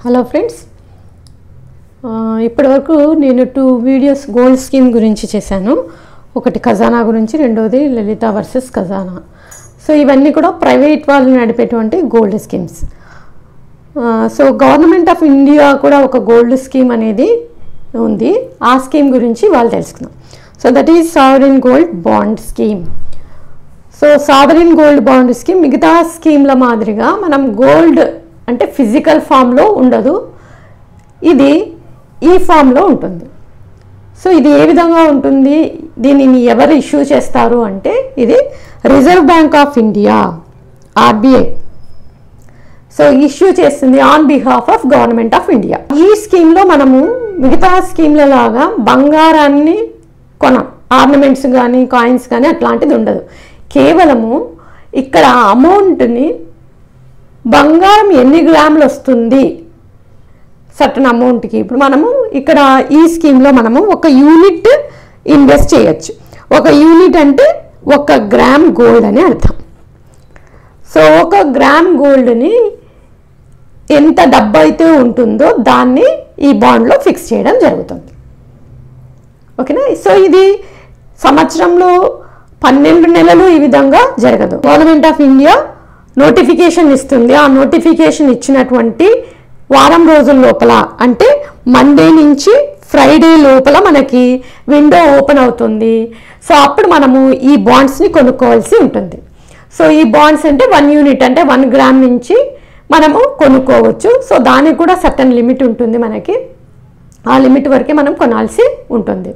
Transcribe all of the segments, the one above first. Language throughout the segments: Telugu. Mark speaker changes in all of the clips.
Speaker 1: హలో ఫ్రెండ్స్ ఇప్పటివరకు నేను టూ వీడియోస్ గోల్డ్ స్కీమ్ గురించి చేశాను ఒకటి ఖజానా గురించి రెండోది లలిత వర్సెస్ ఖజానా సో ఇవన్నీ కూడా ప్రైవేట్ వాళ్ళు నడిపేటువంటి gold schemes so government of India కూడా ఒక గోల్డ్ స్కీమ్ అనేది ఉంది ఆ స్కీమ్ గురించి వాళ్ళు తెలుసుకుందాం so that is sovereign gold bond scheme so sovereign gold bond scheme మిగతా స్కీమ్ల మాదిరిగా మనం గోల్డ్ అంటే ఫిజికల్ ఫామ్లో ఉండదు ఇది ఈ ఫామ్లో ఉంటుంది సో ఇది ఏ విధంగా ఉంటుంది దీనిని ఎవరు ఇష్యూ చేస్తారు అంటే ఇది Reserve Bank of India RBI so issue చేస్తుంది on behalf of government of India ఈ స్కీమ్లో మనము మిగతా స్కీమ్ల లాగా బంగారాన్ని కొనం ఆర్నమెంట్స్ కానీ కాయిన్స్ కానీ అట్లాంటిది ఉండదు కేవలము ఇక్కడ అమౌంట్ని బంగారం ఎన్ని గ్రాములు వస్తుంది సర్టన్ అమౌంట్కి ఇప్పుడు మనము ఇక్కడ ఈ స్కీమ్లో మనము ఒక యూనిట్ ఇన్వెస్ట్ చేయొచ్చు ఒక యూనిట్ అంటే ఒక గ్రామ్ గోల్డ్ అని అర్థం సో ఒక గ్రామ్ గోల్డ్ని ఎంత డబ్బు అయితే ఉంటుందో దాన్ని ఈ బాండ్లో ఫిక్స్ చేయడం జరుగుతుంది ఓకేనా సో ఇది సంవత్సరంలో పన్నెండు నెలలు ఈ విధంగా జరగదు గవర్నమెంట్ ఆఫ్ ఇండియా నోటిఫికేషన్ ఇస్తుంది ఆ నోటిఫికేషన్ ఇచ్చినటువంటి వారం రోజుల లోపల అంటే మండే నుంచి ఫ్రైడే లోపల మనకి విండో ఓపెన్ అవుతుంది సో అప్పుడు మనము ఈ బాండ్స్ని కొనుక్కోవాల్సి ఉంటుంది సో ఈ బాండ్స్ అంటే వన్ యూనిట్ అంటే వన్ గ్రామ్ నుంచి మనము కొనుక్కోవచ్చు సో దానికి కూడా సర్టన్ లిమిట్ ఉంటుంది మనకి ఆ లిమిట్ వరకే మనం కొనాల్సి ఉంటుంది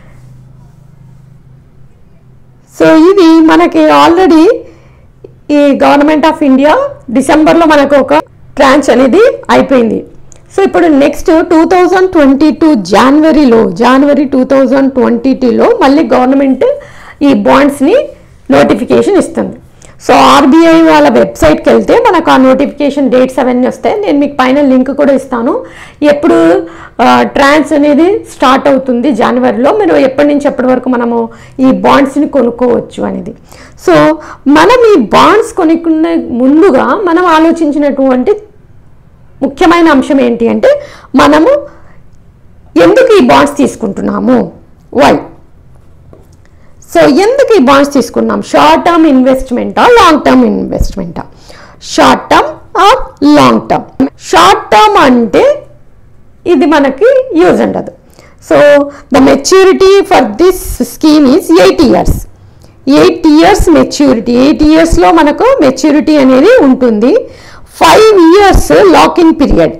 Speaker 1: సో ఇది మనకి ఆల్రెడీ ఈ గవర్నమెంట్ ఆఫ్ ఇండియా డిసెంబర్లో మనకు ఒక ట్రాన్స్ అనేది అయిపోయింది సో ఇప్పుడు next two thousand twenty two జనవరిలో జనవరి టూ థౌజండ్ ట్వంటీ టూలో మళ్ళీ గవర్నమెంట్ ఈ బాండ్స్ని నోటిఫికేషన్ ఇస్తుంది సో ఆర్బీఐ వాళ్ళ వెబ్సైట్కి వెళ్తే మనకు ఆ నోటిఫికేషన్ డేట్స్ అవన్నీ వస్తాయి నేను మీకు పైన లింక్ కూడా ఇస్తాను ఎప్పుడు ట్రాన్స్ అనేది స్టార్ట్ అవుతుంది జనవరిలో మీరు ఎప్పటి నుంచి ఎప్పటి వరకు మనము ఈ బాండ్స్ని కొనుక్కోవచ్చు అనేది సో మనం ఈ బాండ్స్ కొనుక్కునే ముందుగా మనం ఆలోచించినటువంటి ముఖ్యమైన అంశం ఏంటి అంటే మనము ఎందుకు ఈ బాండ్స్ తీసుకుంటున్నాము వై సో ఎందుకు ఈ బాండ్స్ తీసుకున్నాం షార్ట్ టర్మ్ ఇన్వెస్ట్మెంటా లాంగ్ టర్మ్ ఇన్వెస్ట్మెంటా short term or long term short term అంటే ఇది మనకి యూజ్ ఉండదు so the maturity for this scheme is eight years eight years maturity eight ఇయర్స్లో మనకు మెచ్యూరిటీ అనేది ఉంటుంది five years lock in period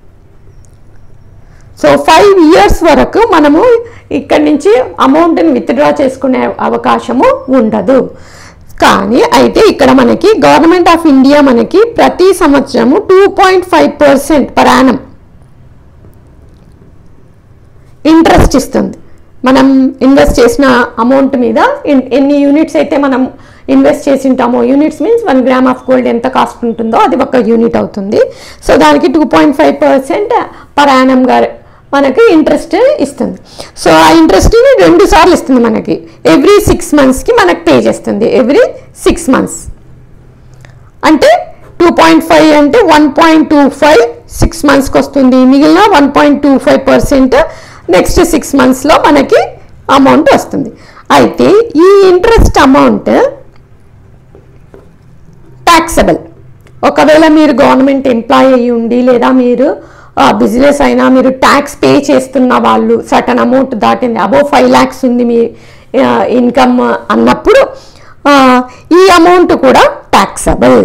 Speaker 1: so five years వరకు మనము ఇక్కడి నుంచి అమౌంట్ని విత్డ్రా చేసుకునే అవకాశము ఉండదు కానీ అయితే ఇక్కడ మనకి గవర్నమెంట్ ఆఫ్ ఇండియా మనకి ప్రతి సంవత్సరము two point five percent per annum interest ఇస్తుంది మనం ఇన్వెస్ట్ చేసిన అమౌంట్ మీద ఎన్ని యూనిట్స్ అయితే మనం ఇన్వెస్ట్ చేసి ఉంటామో units means one gram of gold ఎంత కాస్ట్ ఉంటుందో అది ఒక యూనిట్ అవుతుంది సో దానికి two point five percent per యానంగా మనకి ఇంట్రెస్ట్ ఇస్తుంది సో ఆ ఇంట్రెస్ట్ని రెండు సార్లు ఇస్తుంది మనకి ఎవ్రీ సిక్స్ మంత్స్కి మనకి పే చేస్తుంది ఎవ్రీ సిక్స్ మంత్స్ అంటే టూ పాయింట్ ఫైవ్ అంటే one point two five six మంత్స్కి వస్తుంది మిగిలిన one point two five percent next six మంత్స్లో మనకి అమౌంట్ వస్తుంది అయితే ఈ ఇంట్రెస్ట్ అమౌంట్ ట్యాక్సబుల్ ఒకవేళ మీరు గవర్నమెంట్ ఎంప్లాయీ అయ్యి ఉండి లేదా మీరు బిజినెస్ అయినా మీరు ట్యాక్స్ పే చేస్తున్న వాళ్ళు సటన్ అమౌంట్ దాటింది అబోవ్ ఫైవ్ ల్యాక్స్ ఉంది మీ ఇన్కమ్ అన్నప్పుడు ఈ అమౌంట్ కూడా ట్యాక్సబుల్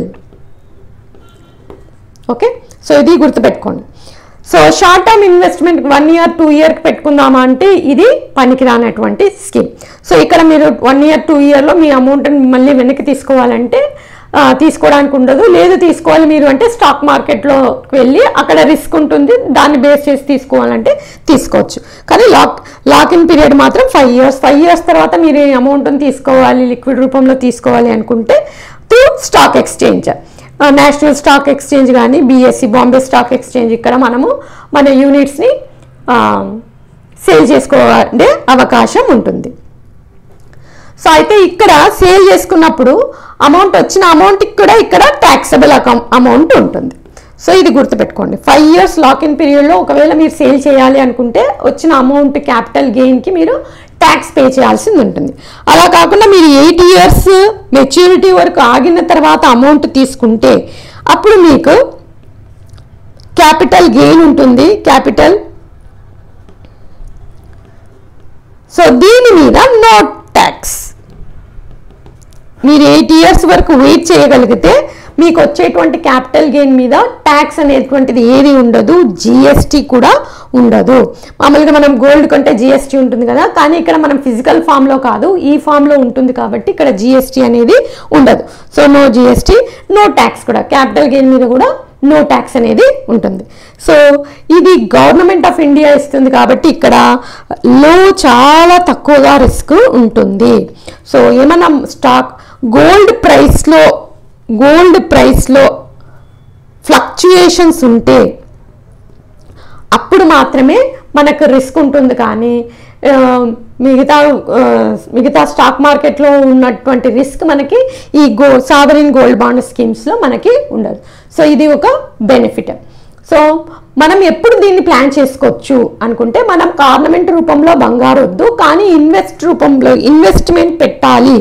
Speaker 1: ఓకే సో ఇది గుర్తుపెట్టుకోండి so short term investment one year two ఇయర్కి పెట్టుకుందామా అంటే ఇది పనికిరానటువంటి స్కీమ్ సో ఇక్కడ మీరు వన్ ఇయర్ టూ ఇయర్లో మీ అమౌంట్ని మళ్ళీ వెనక్కి తీసుకోవాలంటే తీసుకోవడానికి ఉండదు లేదు తీసుకోవాలి మీరు అంటే స్టాక్ మార్కెట్లోకి వెళ్ళి అక్కడ రిస్క్ ఉంటుంది దాన్ని బేస్ చేసి తీసుకోవాలంటే తీసుకోవచ్చు కానీ లాక్ లాక్ ఇన్ పీరియడ్ మాత్రం ఫైవ్ ఇయర్స్ ఫైవ్ ఇయర్స్ తర్వాత మీరు ఈ అమౌంట్ని తీసుకోవాలి లిక్విడ్ రూపంలో తీసుకోవాలి అనుకుంటే through stock exchange national stock exchange కానీ బీఎస్సీ బాంబే స్టాక్ ఎక్స్చేంజ్ ఇక్కడ మనము మన యూనిట్స్ని సేల్ చేసుకోవాలే అవకాశం ఉంటుంది సో అయితే ఇక్కడ సేల్ చేసుకున్నప్పుడు అమౌంట్ వచ్చిన అమౌంట్కి కూడా ఇక్కడ ట్యాక్సబుల్ అమౌంట్ ఉంటుంది సో ఇది గుర్తుపెట్టుకోండి ఫైవ్ ఇయర్స్ లాక్ ఇన్ పీరియడ్లో ఒకవేళ మీరు సేల్ చేయాలి అనుకుంటే వచ్చిన అమౌంట్ క్యాపిటల్ గెయిన్కి మీరు ట్యాక్స్ పే చేయాల్సింది ఉంటుంది అలా కాకుండా మీరు ఎయిట్ ఇయర్స్ మెచ్యూరిటీ వరకు ఆగిన తర్వాత అమౌంట్ తీసుకుంటే అప్పుడు మీకు క్యాపిటల్ గెయిన్ ఉంటుంది క్యాపిటల్ సో దీని మీద నో ట్యాక్స్ మీరు ఎయిట్ ఇయర్స్ వరకు వెయిట్ చేయగలిగితే మీకు వచ్చేటువంటి క్యాపిటల్ గెయిన్ మీద ట్యాక్స్ అనేటువంటిది ఏది ఉండదు జిఎస్టీ కూడా ఉండదు మామూలుగా మనం గోల్డ్ కొంటే జిఎస్టీ ఉంటుంది కదా కానీ ఇక్కడ మనం ఫిజికల్ ఫామ్లో కాదు ఈ ఫామ్లో ఉంటుంది కాబట్టి ఇక్కడ జిఎస్టీ అనేది ఉండదు so no GST no tax కూడా క్యాపిటల్ గెయిన్ మీద కూడా నో ట్యాక్స్ అనేది ఉంటుంది సో ఇది గవర్నమెంట్ ఆఫ్ ఇండియా ఇస్తుంది కాబట్టి ఇక్కడ లో చాలా తక్కువగా రిస్క్ ఉంటుంది సో ఏమన్నా స్టాక్ గోల్డ్ ప్రైస్లో గోల్డ్ ప్రైస్లో ఫ్లక్చుయేషన్స్ ఉంటే అప్పుడు మాత్రమే మనకు రిస్క్ ఉంటుంది కానీ ఆ, మిగతా ఆ, మిగతా స్టాక్ మార్కెట్లో ఉన్నటువంటి రిస్క్ మనకి ఈ గో సావరిన్ గోల్డ్ బాండ్ స్కీమ్స్లో మనకి ఉండదు సో ఇది ఒక బెనిఫిట్ సో మనం ఎప్పుడు దీన్ని ప్లాన్ చేసుకోవచ్చు అనుకుంటే మనం కార్నమెంట్ రూపంలో బంగారు వద్దు కానీ ఇన్వెస్ట్ రూపంలో ఇన్వెస్ట్మెంట్ పెట్టాలి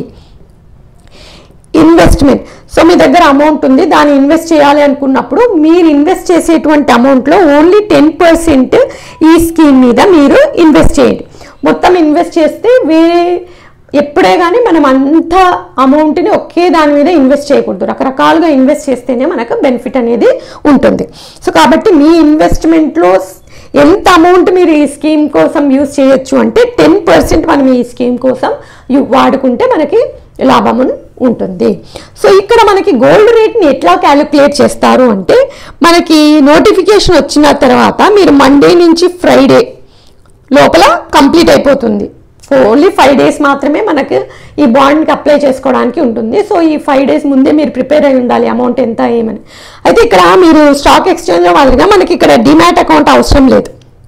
Speaker 1: ఇన్వెస్ట్మెంట్ సో మీ దగ్గర అమౌంట్ ఉంది దాన్ని ఇన్వెస్ట్ చేయాలి అనుకున్నప్పుడు మీరు ఇన్వెస్ట్ చేసేటువంటి అమౌంట్లో ఓన్లీ టెన్ పర్సెంట్ ఈ స్కీమ్ మీద మీరు ఇన్వెస్ట్ చేయండి మొత్తం ఇన్వెస్ట్ చేస్తే వేరే ఎప్పుడే కానీ మనం అంత అమౌంట్ని ఒకే దాని మీద ఇన్వెస్ట్ చేయకూడదు రకరకాలుగా ఇన్వెస్ట్ చేస్తేనే మనకు బెనిఫిట్ అనేది ఉంటుంది సో కాబట్టి మీ ఇన్వెస్ట్మెంట్లో ఎంత అమౌంట్ మీరు ఈ స్కీమ్ కోసం యూజ్ చేయొచ్చు అంటే టెన్ పర్సెంట్ మనం ఈ స్కీమ్ కోసం యు- వాడుకుంటే మనకి లాభం ఉంటుంది సో ఇక్కడ మనకి గోల్డ్ రేట్ని ఎట్లా క్యాలిక్యులేట్ చేస్తారు అంటే మనకి నోటిఫికేషన్ వచ్చిన తర్వాత మీరు మండే నుంచి ఫ్రైడే లోపల కంప్లీట్ అయిపోతుంది ఓన్లీ ఫైవ్ డేస్ మాత్రమే మనకు ఈ బాండ్కి అప్లై చేసుకోవడానికి ఉంటుంది సో ఈ ఫైవ్ డేస్ ముందే మీరు ప్రిపేర్ అయి ఉండాలి అమౌంట్ ఎంత ఏమని అయితే ఇక్కడ మీరు స్టాక్ ఎక్స్చేంజ్ మాదిరిగా మనకి ఇక్కడ డిమాట్ అకౌంట్ అవసరం లేదు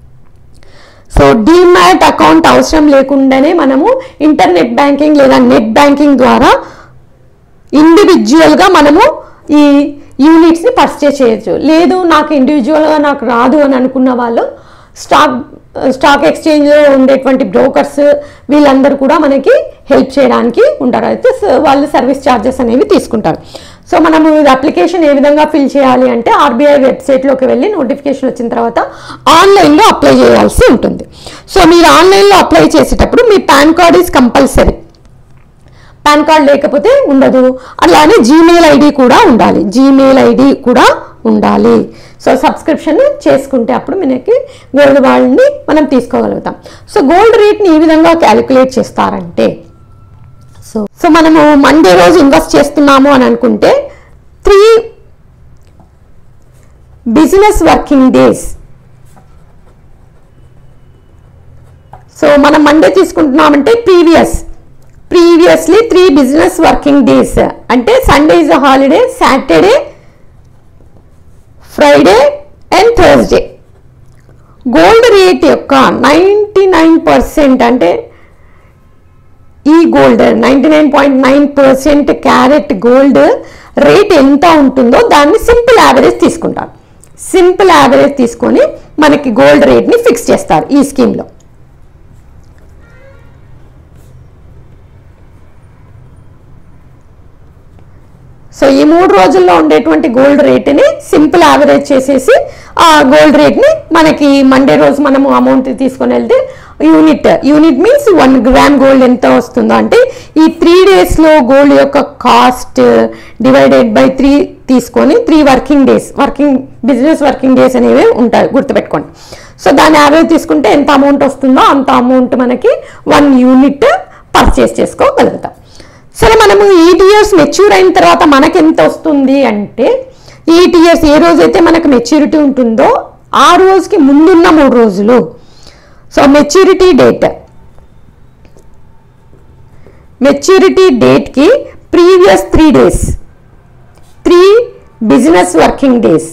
Speaker 1: సో డిమాట్ అకౌంట్ అవసరం లేకుండానే మనము ఇంటర్నెట్ బ్యాంకింగ్ లేదా నెట్ బ్యాంకింగ్ ద్వారా ఇండివిజువల్గా మనము ఈ యూనిట్స్ని పర్చేస్ చేయొచ్చు లేదు నాకు ఇండివిజువల్గా నాకు రాదు అని అనుకున్న వాళ్ళు స్టాక్ స్టాక్ ఎక్స్చేంజ్లో ఉండేటువంటి బ్రోకర్స్ వీళ్ళందరూ కూడా మనకి హెల్ప్ చేయడానికి ఉంటారు అయితే స- వాళ్ళు సర్వీస్ ఛార్జెస్ అనేవి తీసుకుంటారు సో మనము ఇది అప్లికేషన్ ఏ విధంగా ఫిల్ చేయాలి అంటే ఆర్బీఐ వెబ్సైట్లోకి వెళ్ళి నోటిఫికేషన్ వచ్చిన తర్వాత ఆన్లైన్లో అప్లై చేయాల్సి ఉంటుంది సో మీరు ఆన్లైన్లో అప్లై చేసేటప్పుడు మీ PAN card is compulsory PAN card లేకపోతే ఉండదు అలానే జీమెయిల్ ఐడి కూడా ఉండాలి జీమెయిల్ ఐడి కూడా ఉండాలి సో సబ్స్క్రిప్షన్ చేసుకుంటే అప్పుడు మనకి గోల్డ్ వాళ్ళని మనం తీసుకోగలుగుతాం సో గోల్డ్ రేట్ని ఈ విధంగా క్యాలిక్యులేట్ చేస్తారంటే సో సో మనము మండే రోజు ఇన్వెస్ట్ చేస్తున్నాము అని అనుకుంటే three business working days so మనం మండే తీసుకుంటున్నామంటే previous previously three business working days అంటే Sunday is a holiday Saturday Friday and Thursday gold rate యొక్క నైంటీ నైన్ పర్సెంట్ అంటే ఈ gold ninety nine point nine percent carat gold rate ఎంత ఉంటుందో దాన్ని సింపుల్ యావరేజ్ తీసుకుంటారు సింపుల్ యావరేజ్ తీసుకొని మనకి గోల్డ్ రేట్ని ఫిక్స్ చేస్తారు ఈ స్కీమ్లో సో ఈ మూడు రోజుల్లో ఉండేటువంటి గోల్డ్ రేట్ని సింపుల్ యావరేజ్ చేసేసి ఆ గోల్డ్ రేట్ని మనకి మండే రోజు మనము అమౌంట్ తీసుకొని వెళ్తే unit unit means one gram gold ఎంత వస్తుందో అంటే ఈ త్రీ డేస్లో గోల్డ్ యొక్క కాస్ట్ డివైడెడ్ బై త్రీ తీసుకొని three working days working business working days అనేవి ఉంటాయి గుర్తుపెట్టుకోండి సో దాని యావరేజ్ తీసుకుంటే ఎంత అమౌంట్ వస్తుందో అంత అమౌంట్ మనకి వన్ యూనిట్ పర్చేస్ చేసుకోగలుగుతాం సరే మనము ఎయిట్ ఇయర్స్ మెచ్యూర్ అయిన తర్వాత మనకి ఎంత వస్తుంది అంటే ఎయిట్ ఇయర్స్ ఏ రోజైతే మనకు మెచ్యూరిటీ ఉంటుందో ఆ రోజుకి ముందున్న మూడు రోజులు సో మెచ్యూరిటీ డేట్ మెచ్యూరిటీ డేట్కి previous three days three business working days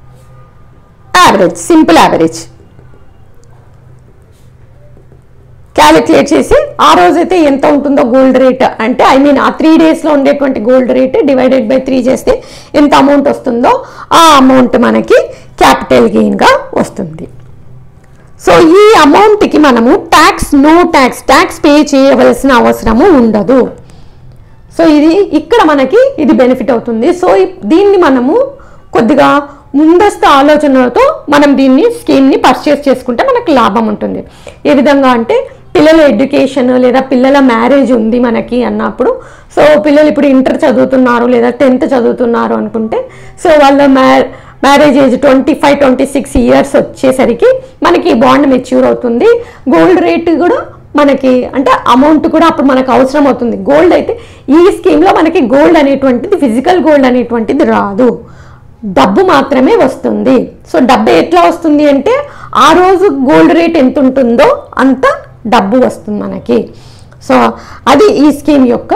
Speaker 1: average simple average calculate చేసి ఆ రోజైతే ఎంత ఉంటుందో గోల్డ్ రేట్ అంటే ఐ మీన్ ఆ త్రీ డేస్లో ఉండేటువంటి gold rate divided by three చేస్తే ఎంత అమౌంట్ వస్తుందో ఆ అమౌంట్ మనకి క్యాపిటల్ గెయిన్గా వస్తుంది సో ఈ అమౌంట్కి మనము tax no tax tax pay చేయవలసిన అవసరము ఉండదు సో ఇది ఇక్కడ మనకి ఇది బెనిఫిట్ అవుతుంది సో ఇ- దీన్ని మనము కొద్దిగా ముందస్తు ఆలోచనలతో మనం దీన్ని స్కీమ్ని పర్చేస్ చేసుకుంటే మనకు లాభం ఉంటుంది ఏ విధంగా అంటే పిల్లల ఎడ్యుకేషన్ లేదా పిల్లల మ్యారేజ్ ఉంది మనకి అన్నప్పుడు సో పిల్లలు ఇప్పుడు ఇంటర్ చదువుతున్నారు లేదా టెన్త్ చదువుతున్నారు అనుకుంటే సో వాళ్ళ మ్యా marriage age twenty five twenty six years వచ్చేసరికి మనకి ఈ బాండ్ మెచ్యూర్ అవుతుంది గోల్డ్ రేట్ కూడా మనకి అంటే అమౌంట్ కూడా అప్పుడు మనకు అవసరం అవుతుంది గోల్డ్ అయితే ఈ స్కీమ్లో మనకి గోల్డ్ అనేటువంటిది ఫిజికల్ గోల్డ్ అనేటువంటిది రాదు డబ్బు మాత్రమే వస్తుంది సో డబ్బు ఎట్లా వస్తుంది అంటే ఆ రోజు గోల్డ్ రేట్ ఎంత ఉంటుందో అంత డబ్బు వస్తుంది మనకి సో అది ఈ స్కీమ్ యొక్క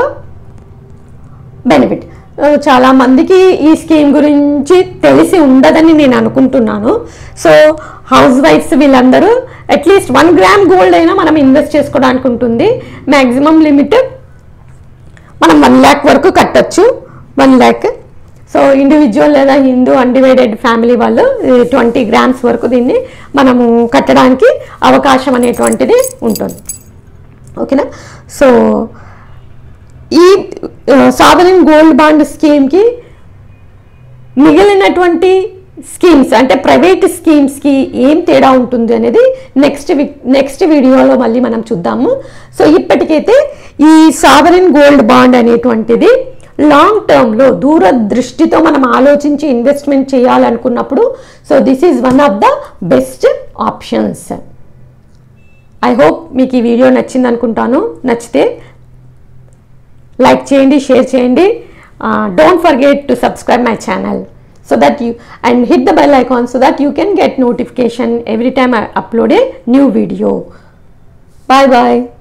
Speaker 1: బెనిఫిట్ చాలా మందికి ఈ స్కీమ్ గురించి తెలిసి ఉండదని నేను అనుకుంటున్నాను సో హౌస్ వైఫ్స్ వీళ్ళందరూ అట్లీస్ట్ వన్ గ్రామ్ గోల్డ్ అయినా మనం ఇన్వెస్ట్ చేసుకోవడానికి ఉంటుంది మ్యాక్సిమం లిమిట్ మనం వన్ ల్యాక్ వరకు కట్టొచ్చు వన్ ల్యాక్ సో ఇండివిజువల్ లేదా హిందూ అన్డివైడెడ్ ఫ్యామిలీ వాళ్ళు ట్వంటీ గ్రామ్స్ వరకు దీన్ని మనము కట్టడానికి అవకాశం అనేటువంటిది ఉంటుంది ఓకేనా సో ఈ సావరిన్ గోల్డ్ బాండ్ స్కీమ్కి మిగిలినటువంటి స్కీమ్స్ అంటే ప్రైవేట్ స్కీమ్స్కి ఏం తేడా ఉంటుంది అనేది నెక్స్ట్ నెక్స్ట్ వీడియోలో మళ్ళీ మనం చూద్దాము సో ఇప్పటికైతే ఈ సావరిన్ గోల్డ్ బాండ్ అనేటువంటిది లాంగ్ టర్మ్లో దూరదృష్టితో మనం ఆలోచించి ఇన్వెస్ట్మెంట్ చేయాలనుకున్నప్పుడు so this is one of the best options I hope మీకు ఈ వీడియో నచ్చింది అనుకుంటాను నచ్చితే లైక్ చేయండి షేర్ చేయండి don't forget to subscribe my channel so that you and hit the bell icon so that you can get notification every time I upload a new video bye bye